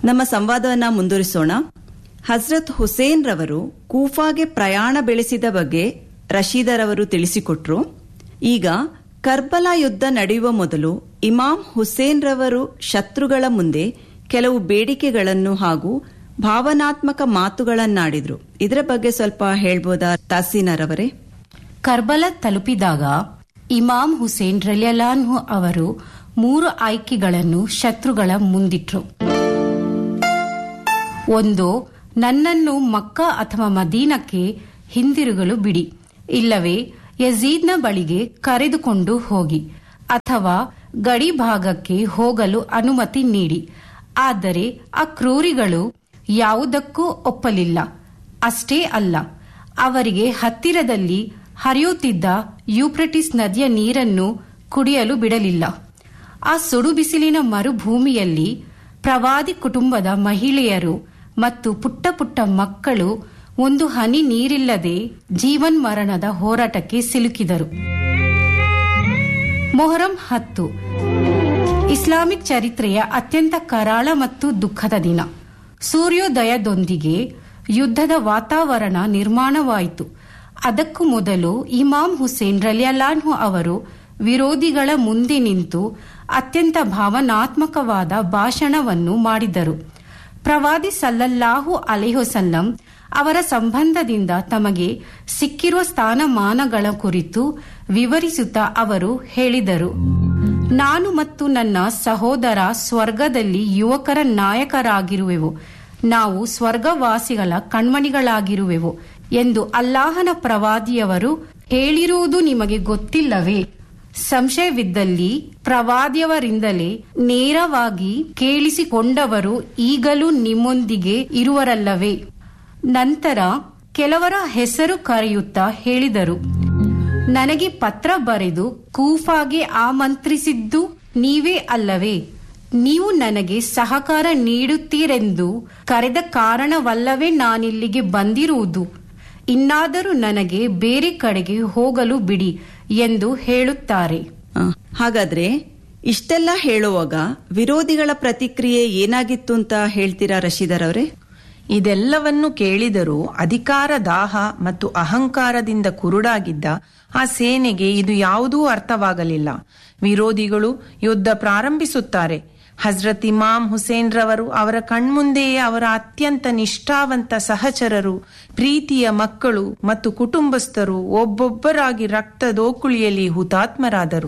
ನಮ್ಮ ಸಂವಾದವನ್ನ ಮುಂದುವರಿಸೋಣ ಹಜ್ರತ್ ಹುಸೇನ್ ರವರು ಕೂಫಾಗೆ ಪ್ರಯಾಣ ಬೆಳೆಸಿದ ಬಗ್ಗೆ ರಶೀದರವರು ತಿಳಿಸಿಕೊಟ್ರು ಈಗ ಕರ್ಬಲಾ ಯುದ್ಧ ನಡೆಯುವ ಮೊದಲು ಇಮಾಂ ಹುಸೇನ್ ರವರು ಶತ್ರುಗಳ ಮುಂದೆ ಕೆಲವು ಬೇಡಿಕೆಗಳನ್ನು ಹಾಗೂ ಭಾವನಾತ್ಮಕ ಮಾತುಗಳನ್ನಾಡಿದ್ರು ಇದರ ಬಗ್ಗೆ ಸ್ವಲ್ಪ ಹೇಳ್ಬೋದಾ ತಾಸೀನರವರೇ ಕರ್ಬಲ ತಲುಪಿದಾಗ ಇಮಾಮ್ ಹುಸೇನ್ ರಲಿಯಲಾನ್ಹು ಅವರು ಮೂರು ಆಯ್ಕೆಗಳನ್ನು ಶತ್ರುಗಳ ಮುಂದಿಟ್ರು ಒಂದು ನನ್ನನ್ನು ಮಕ್ಕ ಅಥವಾ ಮದೀನಕ್ಕೆ ಹಿಂದಿರುಗಲು ಬಿಡಿ ಇಲ್ಲವೇ ಯಜೀದ್ನ ಬಳಿಗೆ ಕರೆದುಕೊಂಡು ಹೋಗಿ ಅಥವಾ ಗಡಿ ಭಾಗಕ್ಕೆ ಹೋಗಲು ಅನುಮತಿ ನೀಡಿ ಆದರೆ ಆ ಕ್ರೂರಿಗಳು ಯಾವುದಕ್ಕೂ ಒಪ್ಪಲಿಲ್ಲ ಅಷ್ಟೇ ಅಲ್ಲ ಅವರಿಗೆ ಹತ್ತಿರದಲ್ಲಿ ಹರಿಯುತ್ತಿದ್ದ ಯೂಪ್ರಟಿಸ್ ನದಿಯ ನೀರನ್ನು ಕುಡಿಯಲು ಬಿಡಲಿಲ್ಲ ಆ ಸುಡು ಬಿಸಿಲಿನ ಮರುಭೂಮಿಯಲ್ಲಿ ಪ್ರವಾದಿ ಕುಟುಂಬದ ಮಹಿಳೆಯರು ಮತ್ತು ಪುಟ್ಟ ಪುಟ್ಟ ಮಕ್ಕಳು ಒಂದು ಹನಿ ನೀರಿಲ್ಲದೆ ಜೀವನ್ಮರಣದ ಹೋರಾಟಕ್ಕೆ ಸಿಲುಕಿದರು ಮೊಹರಂ ಹತ್ತು ಇಸ್ಲಾಮಿಕ್ ಚರಿತ್ರೆಯ ಅತ್ಯಂತ ಕರಾಳ ಮತ್ತು ದುಃಖದ ದಿನ ಸೂರ್ಯೋದಯದೊಂದಿಗೆ ಯುದ್ಧದ ವಾತಾವರಣ ನಿರ್ಮಾಣವಾಯಿತು ಅದಕ್ಕೂ ಮೊದಲು ಇಮಾಂ ಹುಸೇನ್ ರಲಿಯಲಾನ್ಹು ಅವರು ವಿರೋಧಿಗಳ ಮುಂದೆ ನಿಂತು ಅತ್ಯಂತ ಭಾವನಾತ್ಮಕವಾದ ಭಾಷಣವನ್ನು ಮಾಡಿದರು ಪ್ರವಾದಿ ಸಲ್ಲಲ್ಲಾಹು ಅಲೆಹೊಸಲ್ಲಂ ಅವರ ಸಂಬಂಧದಿಂದ ತಮಗೆ ಸಿಕ್ಕಿರುವ ಸ್ಥಾನಮಾನಗಳ ಕುರಿತು ವಿವರಿಸುತ್ತಾ ಅವರು ಹೇಳಿದರು ನಾನು ಮತ್ತು ನನ್ನ ಸಹೋದರ ಸ್ವರ್ಗದಲ್ಲಿ ಯುವಕರ ನಾಯಕರಾಗಿರುವೆವು ನಾವು ಸ್ವರ್ಗವಾಸಿಗಳ ಕಣ್ಮಣಿಗಳಾಗಿರುವೆವು ಎಂದು ಅಲ್ಲಾಹನ ಪ್ರವಾದಿಯವರು ಹೇಳಿರುವುದು ನಿಮಗೆ ಗೊತ್ತಿಲ್ಲವೇ ಸಂಶಯವಿದ್ದಲ್ಲಿ ಪ್ರವಾದಿಯವರಿಂದಲೇ ನೇರವಾಗಿ ಕೇಳಿಸಿಕೊಂಡವರು ಈಗಲೂ ನಿಮ್ಮೊಂದಿಗೆ ಇರುವರಲ್ಲವೇ ನಂತರ ಕೆಲವರ ಹೆಸರು ಕರೆಯುತ್ತಾ ಹೇಳಿದರು ನನಗೆ ಪತ್ರ ಬರೆದು ಕೂಫಾಗೆ ಆಮಂತ್ರಿಸಿದ್ದು ನೀವೇ ಅಲ್ಲವೇ ನೀವು ನನಗೆ ಸಹಕಾರ ನೀಡುತ್ತೀರೆಂದು ಕರೆದ ಕಾರಣವಲ್ಲವೇ ನಾನಿಲ್ಲಿಗೆ ಬಂದಿರುವುದು ಇನ್ನಾದರೂ ನನಗೆ ಬೇರೆ ಕಡೆಗೆ ಹೋಗಲು ಬಿಡಿ ಎಂದು ಹೇಳುತ್ತಾರೆ ಆ, ಹಾಗಾದ್ರೆ ಇಷ್ಟೆಲ್ಲ ಹೇಳುವಾಗ ವಿರೋಧಿಗಳ ಪ್ರತಿಕ್ರಿಯೆ ಏನಾಗಿತ್ತು ಅಂತ ಹೇಳ್ತೀರಾ ರಶೀದರವರೇ ಇದೆಲ್ಲವನ್ನು ಕೇಳಿದರೂ ಅಧಿಕಾರ ದಾಹ ಮತ್ತು ಅಹಂಕಾರದಿಂದ ಕುರುಡಾಗಿದ್ದ ಆ ಸೇನೆಗೆ ಇದು ಯಾವುದೂ ಅರ್ಥವಾಗಲಿಲ್ಲ ವಿರೋಧಿಗಳು ಯುದ್ಧ ಪ್ರಾರಂಭಿಸುತ್ತಾರೆ ಹಜ್ರತ್ ಇಮಾಮ್ ಹುಸೇನ್ ರವರು ಅವರ ಕಣ್ಮುಂದೆಯೇ ಅವರ ಅತ್ಯಂತ ನಿಷ್ಠಾವಂತ ಸಹಚರರು ಪ್ರೀತಿಯ ಮಕ್ಕಳು ಮತ್ತು ಕುಟುಂಬಸ್ಥರು ಒಬ್ಬೊಬ್ಬರಾಗಿ ರಕ್ತದೋಕುಳಿಯಲ್ಲಿ ಹುತಾತ್ಮರಾದರು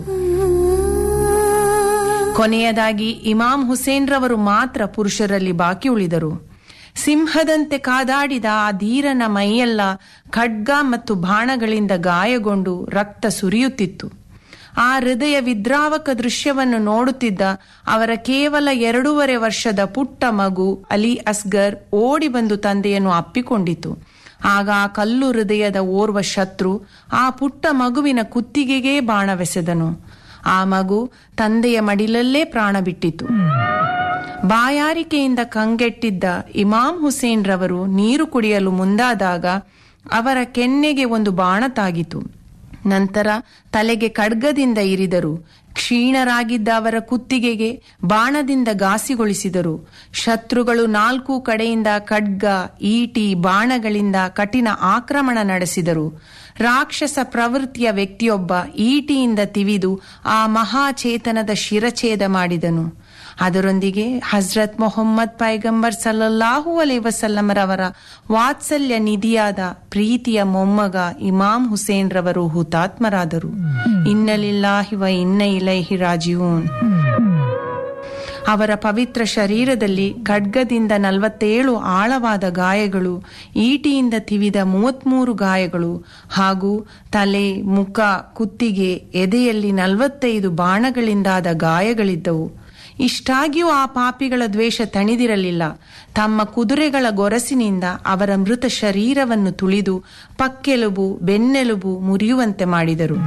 ಕೊನೆಯದಾಗಿ ಇಮಾಮ್ ಹುಸೇನ್ ರವರು ಮಾತ್ರ ಪುರುಷರಲ್ಲಿ ಬಾಕಿ ಉಳಿದರು ಸಿಂಹದಂತೆ ಕಾದಾಡಿದ ಆ ಧೀರನ ಮೈಯೆಲ್ಲ ಖಡ್ಗ ಮತ್ತು ಬಾಣಗಳಿಂದ ಗಾಯಗೊಂಡು ರಕ್ತ ಸುರಿಯುತ್ತಿತ್ತು ಆ ಹೃದಯ ವಿದ್ರಾವಕ ದೃಶ್ಯವನ್ನು ನೋಡುತ್ತಿದ್ದ ಅವರ ಕೇವಲ ಎರಡೂವರೆ ವರ್ಷದ ಪುಟ್ಟ ಮಗು ಅಲಿ ಅಸ್ಗರ್ ಓಡಿ ಬಂದು ತಂದೆಯನ್ನು ಅಪ್ಪಿಕೊಂಡಿತು ಆಗ ಆ ಕಲ್ಲು ಹೃದಯದ ಓರ್ವ ಶತ್ರು ಆ ಪುಟ್ಟ ಮಗುವಿನ ಕುತ್ತಿಗೆಗೇ ಬಾಣವೆಸೆದನು ಆ ಮಗು ತಂದೆಯ ಮಡಿಲಲ್ಲೇ ಪ್ರಾಣ ಬಿಟ್ಟಿತು ಬಾಯಾರಿಕೆಯಿಂದ ಕಂಗೆಟ್ಟಿದ್ದ ಇಮಾಮ್ ಹುಸೇನ್ ರವರು ನೀರು ಕುಡಿಯಲು ಮುಂದಾದಾಗ ಅವರ ಕೆನ್ನೆಗೆ ಒಂದು ಬಾಣ ತಾಗಿತು ನಂತರ ತಲೆಗೆ ಖಡ್ಗದಿಂದ ಇರಿದರು ಕ್ಷೀಣರಾಗಿದ್ದ ಅವರ ಕುತ್ತಿಗೆಗೆ ಬಾಣದಿಂದ ಘಾಸಿಗೊಳಿಸಿದರು ಶತ್ರುಗಳು ನಾಲ್ಕು ಕಡೆಯಿಂದ ಖಡ್ಗ ಈಟಿ ಬಾಣಗಳಿಂದ ಕಠಿಣ ಆಕ್ರಮಣ ನಡೆಸಿದರು ರಾಕ್ಷಸ ಪ್ರವೃತ್ತಿಯ ವ್ಯಕ್ತಿಯೊಬ್ಬ ಈಟಿಯಿಂದ ತಿವಿದು ಆ ಮಹಾಚೇತನದ ಶಿರಛೇದ ಮಾಡಿದನು ಅದರೊಂದಿಗೆ ಹಜ್ರತ್ ಮೊಹಮ್ಮದ್ ಪೈಗಂಬರ್ ಸಲ್ಲಲ್ಲಾಹು ಅಲೈ ವಸಲ್ಲಮರವರ ವಾತ್ಸಲ್ಯ ನಿಧಿಯಾದ ಪ್ರೀತಿಯ ಮೊಮ್ಮಗ ಇಮಾಮ್ ಹುಸೇನ್ ರವರು ಹುತಾತ್ಮರಾದರು ಇನ್ನಲಿಲ್ಲಾಹಿ ವ ಇನ್ನ ಇಲೈಹಿ ರಾಜಿಯೂನ್ ಅವರ ಪವಿತ್ರ ಶರೀರದಲ್ಲಿ ಖಡ್ಗದಿಂದ ನಲವತ್ತೇಳು ಆಳವಾದ ಗಾಯಗಳು ಈಟಿಯಿಂದ ತಿವಿದ ಮೂವತ್ಮೂರು ಗಾಯಗಳು ಹಾಗೂ ತಲೆ ಮುಖ ಕುತ್ತಿಗೆ ಎದೆಯಲ್ಲಿ ನಲವತ್ತೈದು ಬಾಣಗಳಿಂದಾದ ಗಾಯಗಳಿದ್ದವು ಇಷ್ಟಾಗಿಯೂ ಆ ಪಾಪಿಗಳ ದ್ವೇಷ ತಣಿದಿರಲಿಲ್ಲ ತಮ್ಮ ಕುದುರೆಗಳ ಗೊರಸಿನಿಂದ ಅವರ ಮೃತ ಶರೀರವನ್ನು ತುಳಿದು ಪಕ್ಕೆಲುಬು ಬೆನ್ನೆಲುಬು ಮುರಿಯುವಂತೆ ಮಾಡಿದರು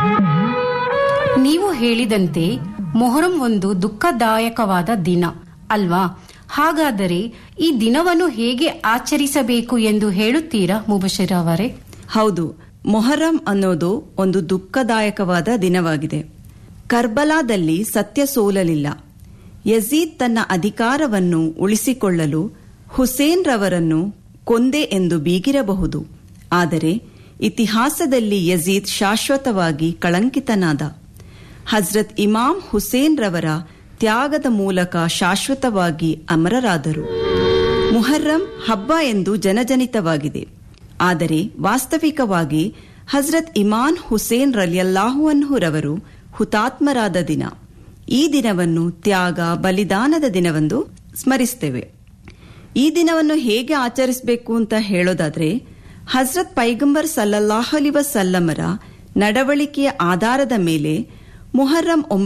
ನೀವು ಹೇಳಿದಂತೆ ಮೊಹರಂ ಒಂದು ದುಃಖದಾಯಕವಾದ ದಿನ ಅಲ್ವಾ ಹಾಗಾದರೆ ಈ ದಿನವನ್ನು ಹೇಗೆ ಆಚರಿಸಬೇಕು ಎಂದು ಹೇಳುತ್ತೀರಾ ಮುಬಶಿರ್ ಅವರೇ ಹೌದು ಮೊಹರಂ ಅನ್ನೋದು ಒಂದು ದುಃಖದಾಯಕವಾದ ದಿನವಾಗಿದೆ ಕರ್ಬಲಾದಲ್ಲಿ ಸತ್ಯ ಸೋಲಲಿಲ್ಲ ಯಜೀದ್ ತನ್ನ ಅಧಿಕಾರವನ್ನು ಉಳಿಸಿಕೊಳ್ಳಲು ಹುಸೇನ್ ರವರನ್ನು ಕೊಂದೆ ಎಂದು ಬೀಗಿರಬಹುದು ಆದರೆ ಇತಿಹಾಸದಲ್ಲಿ ಯಜೀದ್ ಶಾಶ್ವತವಾಗಿ ಕಳಂಕಿತನಾದ ಹಜ್ರತ್ ಇಮಾಮ್ ಹುಸೇನ್ ರವರ ತ್ಯಾಗದ ಮೂಲಕ ಶಾಶ್ವತವಾಗಿ ಅಮರರಾದರು ಮುಹರ್ರಂ ಹಬ್ಬ ಎಂದು ಜನಜನಿತವಾಗಿದೆ ಆದರೆ ವಾಸ್ತವಿಕವಾಗಿ ಹಜ್ರತ್ ಇಮಾನ್ ಹುಸೇನ್ ರಲಿಯಲ್ಲಾಹು ಅನ್ಹುರವರು ಹುತಾತ್ಮರಾದ ದಿನ ಈ ದಿನವನ್ನು ತ್ಯಾಗ ಬಲಿದಾನದ ದಿನವೆಂದು ಸ್ಮರಿಸ್ತೇವೆ ಈ ದಿನವನ್ನು ಹೇಗೆ ಆಚರಿಸಬೇಕು ಅಂತ ಹೇಳೋದಾದ್ರೆ ಹಜ್ರತ್ ಪೈಗಂಬರ್ ಸಲ್ಲಲ್ಲಾಹು ಅಲಿ ವಸಲ್ಲಮರ ನಡವಳಿಕೆಯ ಆಧಾರದ ಮೇಲೆ ಮುಹರ್ರಂ